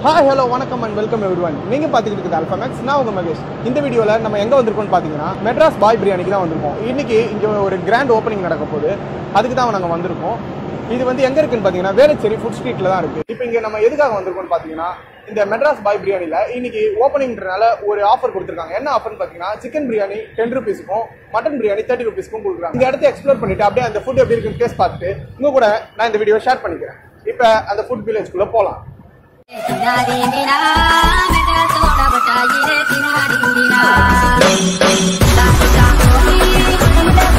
Hi hello வணக்கம் and welcome everyone நீங்கள் பார்த்துக்கிட்டு இருக்குது அல்ஃபா மேக்ஸ் நான் உங்கள் மகேஷ் இந்த வீடியோவில் நம்ம எங்கே வந்திருக்கோம்னு பார்த்தீங்கன்னா மெட்ராஸ் பாய் பிரியாணிக்கு தான் வந்திருக்கோம் இன்னைக்கு இங்கே ஒரு கிராண்ட் ஓப்பனிங் நடக்க போகுது அதுக்கு தான் நாங்கள் வந்திருக்கோம் இது வந்து எங்கே இருக்குன்னு பார்த்தீங்கன்னா வேளச்சேரி ஃபுட் ஸ்ட்ரீட்டில் தான் இருக்குது இப்போ இங்கே நம்ம எதுக்காக வந்திருக்கோம்னு பார்த்தீங்கன்னா இந்த மெட்ராஸ் பாய் பிரியாணியில் இன்னைக்கு ஓப்பனிங்ன்றனால ஒரு ஆஃபர் கொடுத்துருக்காங்க என்ன ஆஃபர்னு பார்த்தீங்கன்னா சிக்கன் பிரியாணி டென் ருபீஸ்க்கும் மட்டன் பிரியாணி தேர்ட்டி ருபீஸ்க்கும் கொடுக்குறாங்க இந்த இடத்த எக்ஸ்ப்ளோர் பண்ணிட்டு அப்படியே அந்த ஃபுட் எப்படி இருக்குன்னு டேஸ்ட் பார்த்துட்டு உங்க கூட நான் இந்த வீடியோ ஷேர் பண்ணிக்கிறேன் இப்போ அந்த ஃபுட் வில்லேஜ்குள்ளே போகலாம் तिनारी मीरा मेरा थोड़ा बताइए तिनारी मीरा सासू सासू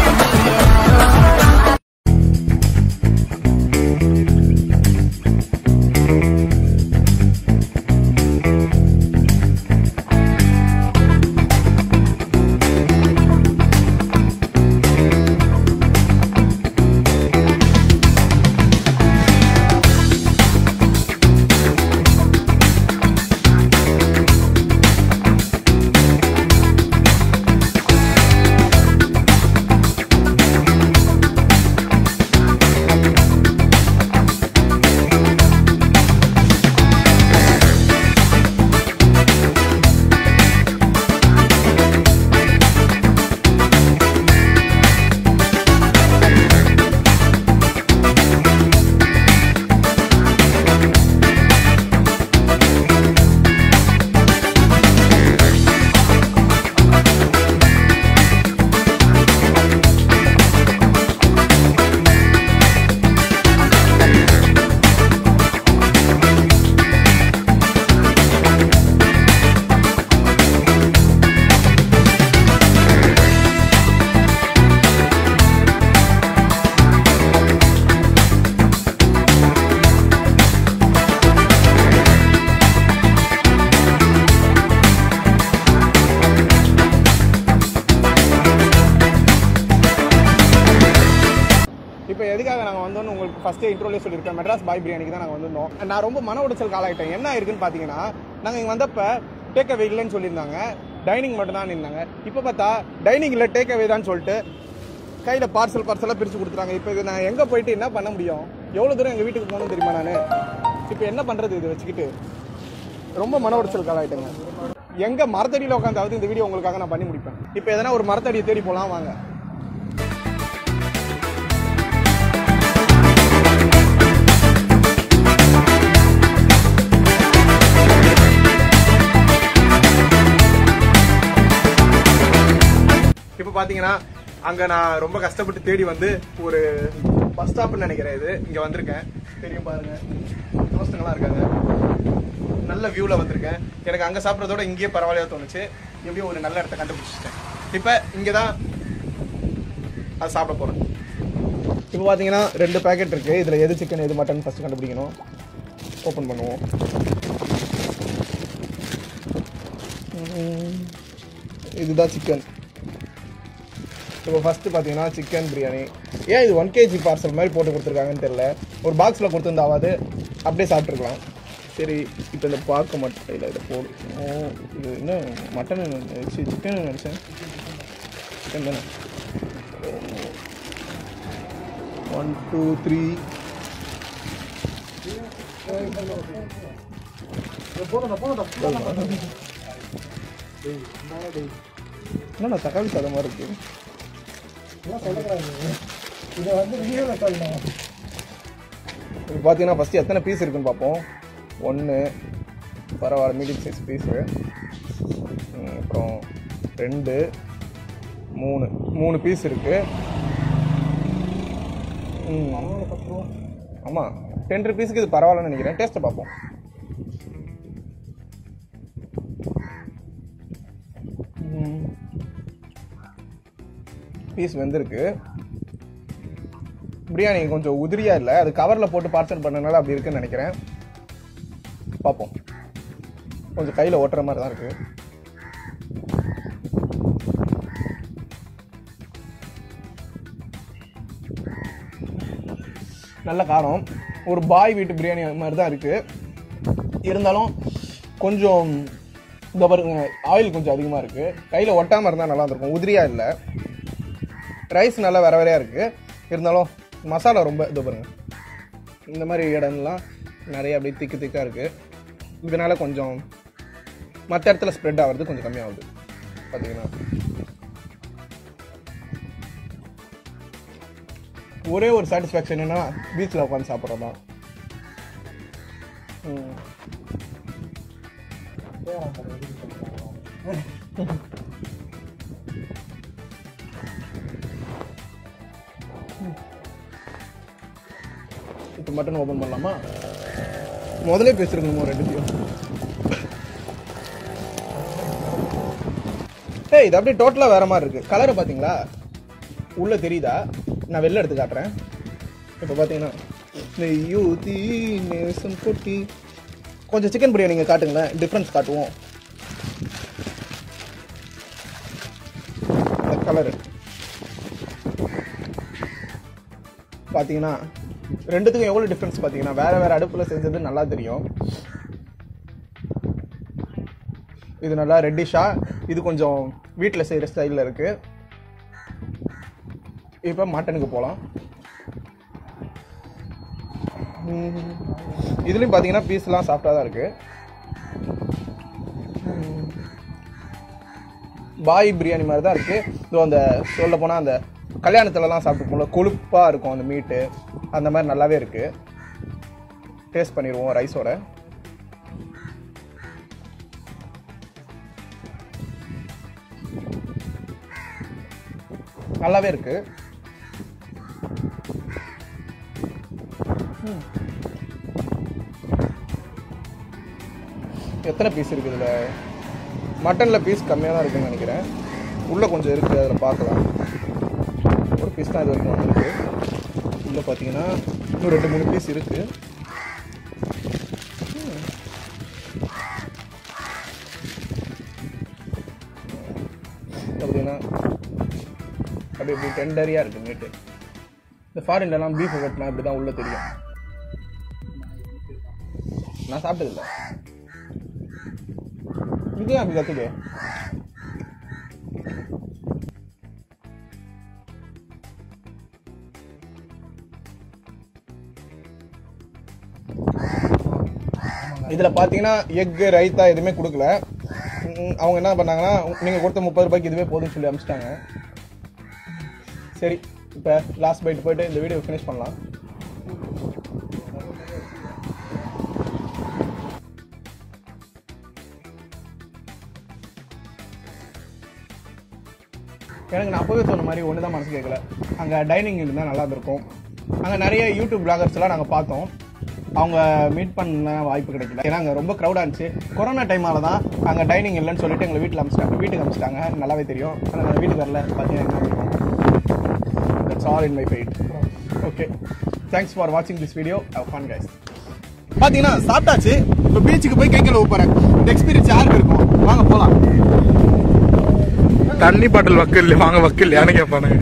இப்போ எதுக்காக நாங்கள் வந்தோம்னு உங்களுக்கு ஃபஸ்ட்டே இன்ட்ரோலே சொல்லியிருக்கேன் மெட்ராஸ் பாய் பிரியாணிக்கு தான் நாங்கள் வந்திருந்தோம் நான் ரொம்ப மன உடைச்சல் காலாயிட்டேன் என்ன இருக்குன்னு பார்த்தீங்கன்னா நாங்கள் இங்கே வந்தப்ப டேக் அவே இல்லைன்னு சொல்லியிருந்தாங்க டைனிங் மட்டும் தான் இருந்தாங்க இப்போ பார்த்தா டைனிங் இல்லை டேக் அவே தான் சொல்லிட்டு கையில் பார்சல் பார்சலாக பிரித்து கொடுத்துறாங்க இப்போ இது நான் எங்கே போயிட்டு என்ன பண்ண முடியும் எவ்வளோ தூரம் எங்கள் வீட்டுக்கு போகணும் தெரியுமா நான் இப்போ என்ன பண்ணுறது இதை வச்சுக்கிட்டு ரொம்ப மன உடைச்சல் காலாயிட்டேங்க எங்கே மரத்தடியில் உட்காந்தாவது இந்த வீடியோ உங்களுக்காக நான் பண்ணி முடிப்பேன் இப்போ எதனா ஒரு மரத்தடியை தேடி போகலாம் வாங்க இப்போ பார்த்தீங்கன்னா அங்கே நான் ரொம்ப கஷ்டப்பட்டு தேடி வந்து ஒரு பஸ் ஸ்டாப்னு நினைக்கிறேன் இது இங்கே வந்திருக்கேன் தெரியும் பாருங்க தோஸ்தங்களாம் இருக்காங்க நல்ல வியூவில் வந்திருக்கேன் எனக்கு அங்கே சாப்பிட்றதோட இங்கேயே பரவாயில்லையா தோணுச்சு எப்படியும் ஒரு நல்ல இடத்த கண்டுபிடிச்சிட்டேன் இப்போ இங்கே தான் அது சாப்பிட போகிறேன் இப்போ பார்த்தீங்கன்னா ரெண்டு பேக்கெட் இருக்குது இதில் எது சிக்கன் எது மட்டன் ஃபஸ்ட்டு கண்டுபிடிக்கணும் ஓப்பன் பண்ணுவோம் உம், இதுதான் சிக்கன் இப்போ ஃபஸ்ட்டு பார்த்தீங்கன்னா சிக்கன் பிரியாணி ஏன் இது ஒன் கேஜி பார்சல் மாதிரி போட்டு கொடுத்துருக்காங்கன்னு தெரில ஒரு பாக்ஸில் கொடுத்துருந்தாவது அப்படியே சாப்பிட்ருக்கலாம் சரி இப்போ இந்த பார்க்க மட்டும் இல்லை இதை போடு ஓ இது என்ன மட்டன் நினச்சி சிக்கன் நினச்சேன் சிக்கன் தானே ஒன் டூ த்ரீ என்னண்ணா தக்காளி சாதம் மாதிரி இருக்கு இப்போ பார்த்தீங்கன்னா ஃபஸ்ட்டு எத்தனை பீஸ் இருக்குன்னு பார்ப்போம் ஒன்று பரவாயில்ல மீடியம் சைஸ் பீஸு அப்புறம் ரெண்டு மூணு மூணு பீஸ் இருக்கு ம். ஆமாம் டென் ருபீஸுக்கு இது பரவாயில்லன்னு நினைக்கிறேன் டேஸ்ட்டை பார்ப்போம் பீஸ் வெந்திருக்கு பிரியாணி கொஞ்சம் உதிரியா இல்லை அது கவரில் போட்டு பார்சல் பண்ணனால அப்படி இருக்குன்னு நினைக்கிறேன் பார்ப்போம் கொஞ்சம் கையில் ஓட்டுற மாதிரி தான் இருக்கு நல்ல காரம் ஒரு பாய் வீட்டு பிரியாணி மாதிரி தான் இருக்கு இருந்தாலும் கொஞ்சம் இந்த பாருங்க ஆயில் கொஞ்சம் அதிகமாக இருக்கு கையில் ஒட்டாமல் இருந்தால் நல்லா இருந்திருக்கும் உதிரியா இல்லை ரைஸ் நல்லா வேற வேறையாக இருக்கு இருந்தாலும் மசாலா ரொம்ப இது பாருங்க இந்த மாதிரி இடம்லாம் நிறைய அப்படியே திக்கு திக்காக இருக்கு இதனால கொஞ்சம் மற்ற இடத்துல ஸ்ப்ரெட் ஆகிறது கொஞ்சம் கம்மியாகுது பார்த்தீங்கன்னா ஒரே ஒரு சாட்டிஸ்ஃபேக்ஷன் என்னன்னா பீச்சில் உட்காந்து சாப்பிட்றது தான் ம். இப்போ மட்டன் ஓப்பன் பண்ணலாமா முதல்ல பேசிருக்கணுமோ ரெண்டுத்தையும் ஏய் இது அப்படியே டோட்டலாக வேற மாதிரி இருக்கு கலரை பார்த்தீங்களா உள்ள தெரியுதா நான் வெளில எடுத்து காட்டுறேன் இப்போ பார்த்தீங்கன்னா யூதி நேசம் கொட்டி கொஞ்சம் சிக்கன் பிரியாணி நீங்கள் காட்டுங்களேன் டிஃப்ரென்ஸ் காட்டுவோம் இந்த கலரு பார்த்தீங்கன்னா ரெண்டுத்துக்கும் எவ்வளோ டிஃப்ரென்ஸ் பார்த்தீங்கன்னா வேற வேற அடுப்பில் செஞ்சது நல்லா தெரியும் இது நல்லா ரெட்டிஷா இது கொஞ்சம் வீட்டில் செய்கிற ஸ்டைலில் இருக்கு இப்போ மட்டனுக்கு போகலாம் இதுலேயும் பார்த்தீங்கன்னா பீஸ்லாம் சாஃப்டாக தான் இருக்கு ம். பாய் பிரியாணி மாதிரி தான் இருக்கு இதோ அந்த சொல்ல போனால் அந்த கல்யாணத்துலலாம் சாப்பிட்டு போல கொழுப்பாக இருக்கும் அந்த மீட்டு அந்த மாதிரி நல்லாவே இருக்கு டேஸ்ட் பண்ணிடுவோம் ரைஸோட நல்லாவே இருக்கு ம். எத்தனை பீஸ் இருக்கு இதுல மட்டன்ல பீஸ் கம்மியாக தான் இருக்குன்னு நினைக்கிறேன் உள்ள கொஞ்சம் இருக்கு அதில் பார்க்கலாம் ஒரு பீஸ் தான் இது வரைக்கும் வந்திருக்கு உள்ள பார்த்தீங்கன்னா இன்னும் ரெண்டு மூணு பீஸ் இருக்கு ம். அப்படின்னா அப்படி இப்படி டெண்டரியாக இருக்கு மீட்டு இந்த ஃபாரின்லலாம் பீஃப் வெட்டினா இப்படி தான் உள்ள தெரியும் நான் சாப்பிட்டதில்ல இது அப்படி கற்றுக்கு இதில் பார்த்தீங்கன்னா எக்கு ரைத்தா எதுவுமே கொடுக்கல ம், அவங்க என்ன பண்ணாங்கன்னா நீங்கள் கொடுத்த முப்பது ரூபாய்க்கு இதுவே போதும்னு சொல்லி அனுப்பிச்சிட்டாங்க சரி இப்போ லாஸ்ட் பைட் போயிட்டு இந்த வீடியோ ஃபினிஷ் பண்ணலாம் எனக்கு நான் அப்போவே சொன்ன மாதிரி ஒன்று தான் மனசு கேட்கல அங்கே டைனிங் இருந்தால் நல்லா இருந்திருக்கும் அங்கே நிறைய யூடியூப் பிளாகர்ஸ்லாம் நாங்கள் பார்த்தோம் அவங்க மீட் பண்ண வாய்ப்பு கிடைக்கல ஏன்னா அங்கே ரொம்ப க்ரௌடாக இருந்துச்சு கொரோனா டைமால தான் அங்கே டைனிங் இல்லைன்னு சொல்லிட்டு எங்களை வீட்டில் அமிச்சிட்டாங்க வீட்டுக்கு அமிச்சிட்டாங்க நல்லாவே தெரியும் ஆனால் நான் வீட்டுக்கு வரல பார்த்தீங்கன்னா that's all in my fight okay thanks for வாட்சிங் திஸ் வீடியோ ஃபன் கைஸ் பார்த்தீங்கன்னா சாப்பிட்டாச்சு இப்போ பீச்சுக்கு போய் கை கழுவ போகிறேன் இந்த எக்ஸ்பீரியன்ஸ் யாருக்கு இருக்கும் வாங்க போகலாம் தண்ணி பாட்டில் வக்கு வாங்க வக்கு இல்லையான்னு கேட்பானுங்க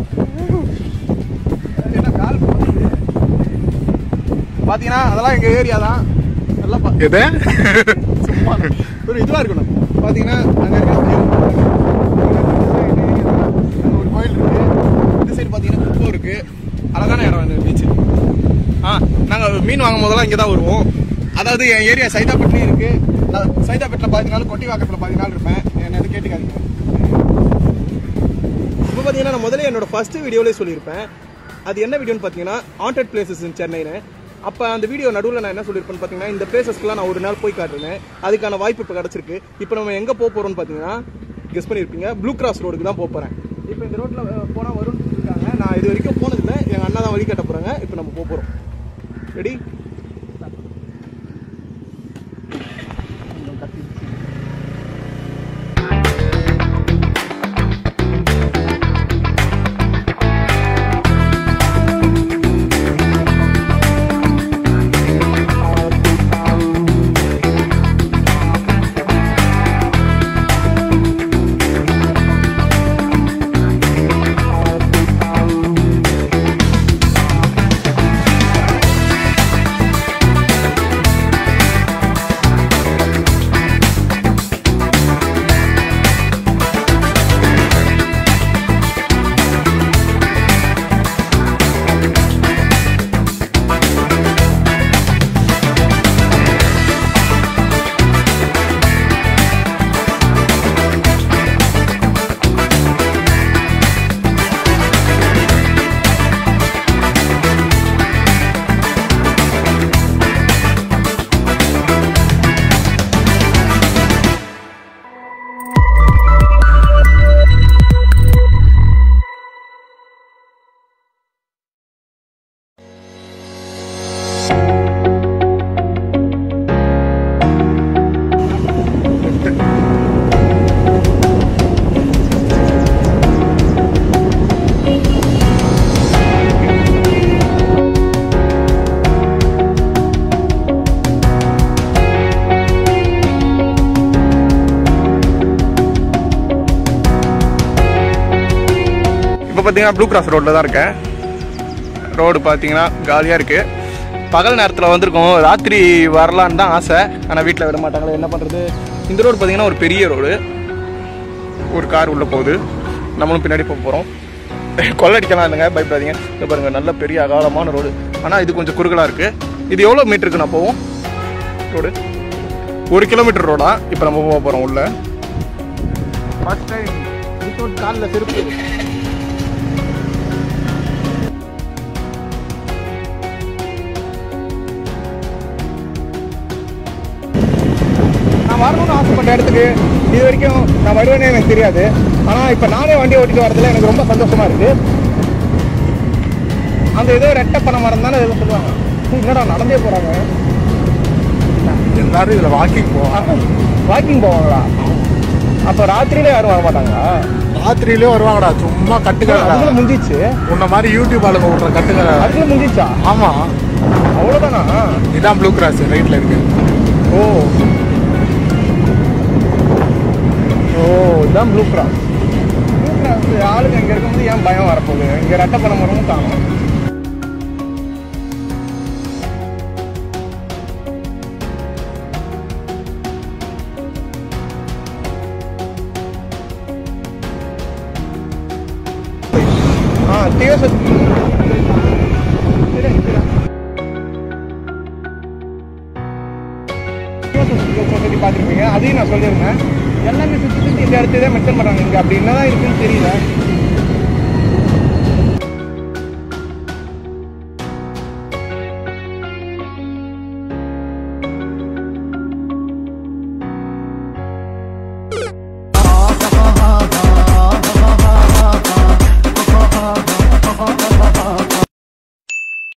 என்ன கால் போகுது? பாத்தீங்கன்னா அதெல்லாம் எங்க ஏரியா தான் நல்லா பா- எது சும்மா ஒரு இதுவா இருக்கணும் பாத்தீங்கன்னா அங்க இருக்க அங்க ஒரு கோயில் இருக்கு இந்த சைடு பாத்தீங்கன்னா குப்பம் இருக்கு அழகான இடம் இந்த பீச் ஆ நாங்க மீன் வாங்கும் போதெல்லாம் இங்க தான் வருவோம் அதாவது என் ஏரியா சைதாப்பேட்டிலையும் இருக்கு நான் சைதாப்பேட்டில் பாதி நாள் கொட்டி வாக்கத்தில் பாதி நாள் இருப்பேன் என்ன எது கேட்டுக்காதீங்க இப்போ பார்த்தீங்கன்னா நான் முதல்ல என்னோட ஃபர்ஸ்ட் வீடியோலேயே சொல்லியிருப்பேன் அது என்ன வீடியோன்னு பார்த்தீங்கன்னா ஹாண்டட் பிளேசஸ் இன் சென்னைன்னு அப்போ அந்த வீடியோ நடுவில் நான் என்ன சொல்லியிருப்பேன்னு பார்த்தீங்கன்னா இந்த பிளேசஸ்க்குலாம் நான் ஒரு நாள் போய் காட்டுறேன் அதுக்கான வாய்ப்பு இப்போ கிடச்சிருக்கு இப்போ நம்ம எங்கே போக போகிறோம்னு பார்த்தீங்கன்னா கெஸ் பண்ணியிருப்பீங்க ப்ளூ கிராஸ் ரோடுக்கு தான் போக போகிறேன் இப்போ இந்த ரோட்டில் போனால் வரும்னு சொல்லியிருக்காங்க நான் இது வரைக்கும் போனதில்லை எங்கள் அண்ணா தான் வழி காட்ட போகிறாங்க இப்போ நம்ம போக போகிறோம் ரெடி Thank பார்த்தீங்கன்னா ப்ளூ கிராஸ் ரோட்டில் தான் இருக்கேன் ரோடு பார்த்தீங்கன்னா காலியாக இருக்குது பகல் நேரத்தில் வந்திருக்கோம் ராத்திரி வரலான்னு தான் ஆசை ஆனால் வீட்டில் விட மாட்டாங்களே என்ன பண்ணுறது இந்த ரோடு பார்த்தீங்கன்னா ஒரு பெரிய ரோடு ஒரு கார் உள்ளே போகுது நம்மளும் பின்னாடி போக போகிறோம் கொள்ளடிக்கலாம் இல்லைங்க பயப்படாதீங்க இது பாருங்க நல்ல பெரிய அகாலமான ரோடு ஆனால் இது கொஞ்சம் குறுகலாக இருக்குது இது எவ்வளோ மீட்டருக்கு நான் போவோம் ரோடு ஒரு கிலோமீட்டர் ரோடா இப்போ நம்ம போக போகிறோம் உள்ள ஃபர்ஸ்ட் டைம் வித்தவுட் காலில் செருப்பு நான் வரணும்னு ஆசைப்பட்ட இடத்துக்கு இது வரைக்கும் நான் வருவேனே எனக்கு தெரியாது ஆனால் இப்போ நானே வண்டி ஓட்டிட்டு வரதுல எனக்கு ரொம்ப சந்தோஷமா இருக்கு அந்த ஏதோ ரெட்டை பணம் மரம் தானே ஏதோ சொல்லுவாங்க ஹம், என்னடா நடந்தே போறாங்க எல்லாரும் இதுல வாக்கிங் போவோம் வாக்கிங் போவாங்களா அப்போ ராத்திரியில யாரும் வர மாட்டாங்களா ராத்திரியிலே வருவாங்கடா சும்மா கட்டுக்கடா அதுல முந்திச்சு உன்ன மாதிரி யூடியூப் ஆளுங்க விடுற கட்டுக்கடா அதுல முந்திச்சா ஆமா அவ்வளோதானா இதான் ப்ளூ கிராஸ் ரைட்ல இருக்கு ஓ ஓ இதுதான் ப்ளூ கிராஸ் ப்ளூ கிராஸ் ஆளுங்க இங்க இருக்கும்போது ஏன் பயம் வரப்போகுது இங்க ரெட்டை பணம் மரமும் காணும் ஆ டிஎஸ் சொசைட்டி பார்த்துருப்பீங்க அதையும் நான் சொல்லியிருந்தேன் எல்லாமே சுற்றி சுற்றி இந்த இடத்துல தான் மென்ஷன் பண்ணுறாங்க இங்கே அப்படி என்னதான் இருக்குன்னு தெரியல